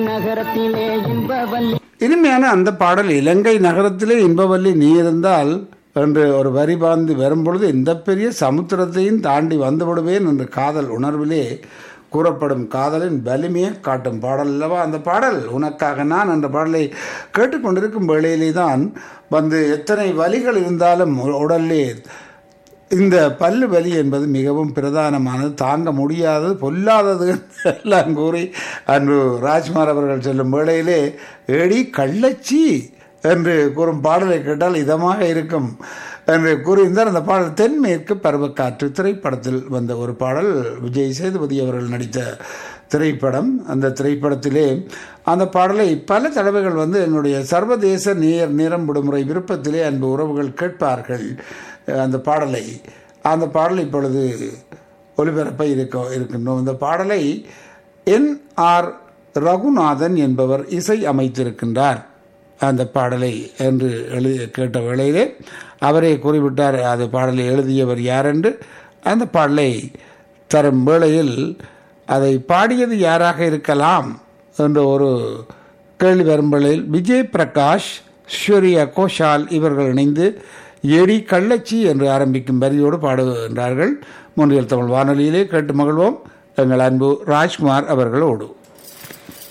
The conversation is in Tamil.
நகரத்திலே இன்பவல்லி இனிமையான அந்த பாடல் இலங்கை நகரத்திலே இன்பவல்லி நீ இருந்தால் என்று ஒரு வரி பாந்து வரும்பொழுது இந்த பெரிய சமுத்திரத்தையும் தாண்டி வந்து விடுவேன் என்ற காதல் உணர்விலே கூறப்படும் காதலின் வலிமையை காட்டும் பாடல் அல்லவா அந்த பாடல் உனக்காக நான் என்ற பாடலை கேட்டுக்கொண்டிருக்கும் வேளையிலே தான் வந்து எத்தனை வலிகள் இருந்தாலும் உடலிலே இந்த பல்லு வலி என்பது மிகவும் பிரதானமானது தாங்க முடியாதது பொல்லாதது எல்லாம் கூறி அன்று ராஜ்குமார் அவர்கள் சொல்லும் வேளையிலே ஏடி கள்ளச்சி என்று கூறும் பாடலை கேட்டால் இதமாக இருக்கும் என்று கூறியிருந்தார் அந்த பாடல் தென்மேற்கு பருவக்காற்று திரைப்படத்தில் வந்த ஒரு பாடல் விஜய் சேதுபதி அவர்கள் நடித்த திரைப்படம் அந்த திரைப்படத்திலே அந்த பாடலை பல தடவைகள் வந்து என்னுடைய சர்வதேச நேர் நேரம் விடுமுறை விருப்பத்திலே அன்பு உறவுகள் கேட்பார்கள் அந்த பாடலை அந்த பாடல் இப்பொழுது ஒலிபரப்ப இருக்க இருக்கின்றோம் இந்த பாடலை என் ஆர் ரகுநாதன் என்பவர் இசை அமைத்திருக்கின்றார் அந்த பாடலை என்று எழுதி கேட்ட வேளையிலே அவரே கூறிவிட்டார் அந்த பாடலை எழுதியவர் யார் என்று அந்த பாடலை தரும் வேளையில் அதை பாடியது யாராக இருக்கலாம் என்ற ஒரு கேள்வி வரும் வேளையில் விஜய் பிரகாஷ் ஸ்வரியா கோஷால் இவர்கள் இணைந்து எடி கள்ளச்சி என்று ஆரம்பிக்கும் வரியோடு பாடுகின்றார்கள் முன்னில் தமிழ் வானொலியிலே கேட்டு மகிழ்வோம் எங்கள் அன்பு ராஜ்குமார் அவர்களோடு